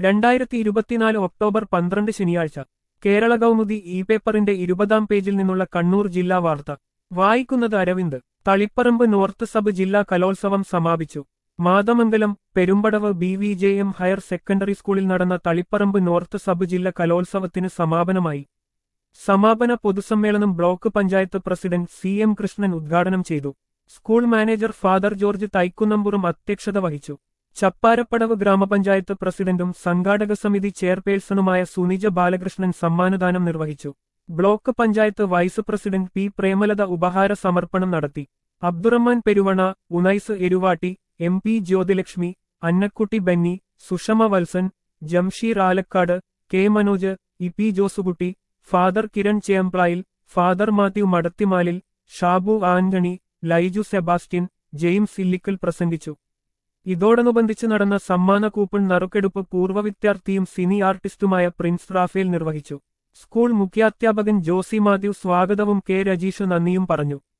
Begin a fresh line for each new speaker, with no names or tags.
രണ്ടായിരത്തി ഇരുപത്തിനാല് ഒക്ടോബർ പന്ത്രണ്ട് ശനിയാഴ്ച കേരള കൗമുദി ഇ പേപ്പറിന്റെ ഇരുപതാം പേജിൽ നിന്നുള്ള കണ്ണൂർ ജില്ലാ വാർത്ത വായിക്കുന്നത് അരവിന്ദ് തളിപ്പറമ്പ് നോർത്ത് സബ് ജില്ലാ കലോത്സവം സമാപിച്ചു Mathamangalam Perumpadavu B V J M higher secondary സ്കൂളിൽ നടന്ന തളിപ്പറമ്പ് നോർത്ത് സബ് ജില്ല കലോത്സവത്തിന് സമാപനമായി സമാപന പൊതുസമ്മേളനം block panchayat president C M Krishnan ഉദ്ഘാടനം ചെയ്തു school manager father George Thaikkunnampuram അധ്യക്ഷത വഹിച്ചു ചപ്പാരപ്പടവ് ഗ്രാമപഞ്ചായത്ത് പ്രസിഡന്റും സംഘാടക സമിതി ചെയർപേഴ്സണുമായ സുനിജ ബാലകൃഷ്ണൻ സമ്മാനദാനം നിർവഹിച്ചു block panchayat vice president P Premalatha ഉപഹാര സമർപ്പണം നടത്തി Abdurahman Peruvana Unais Eruvatti M P Jyothilakshmi Annakutty Benny Sushama Valsan Jamsheer Alakkode K Manoj E P Josekutty father Kiran Chemplayil father Mathew Madathimalil Shabu Antony Laiju Sebastian James Illikkal പ്രസംഗിച്ചു ഇതോടനുബന്ധിച്ച് നടന്ന സമ്മാന കൂപ്പൺ നറുക്കെടുപ്പ് പൂർവ്വ വിദ്യാർത്ഥിയും സിനി ആർട്ടിസ്റ്റുമായ പ്രിൻസ് റാഫേൽ നിർവഹിച്ചു സ്കൂൾ മുഖ്യാധ്യാപകൻ ജോസി മാത്യു സ്വാഗതവും കെ രജീഷ് നന്ദിയും പറഞ്ഞു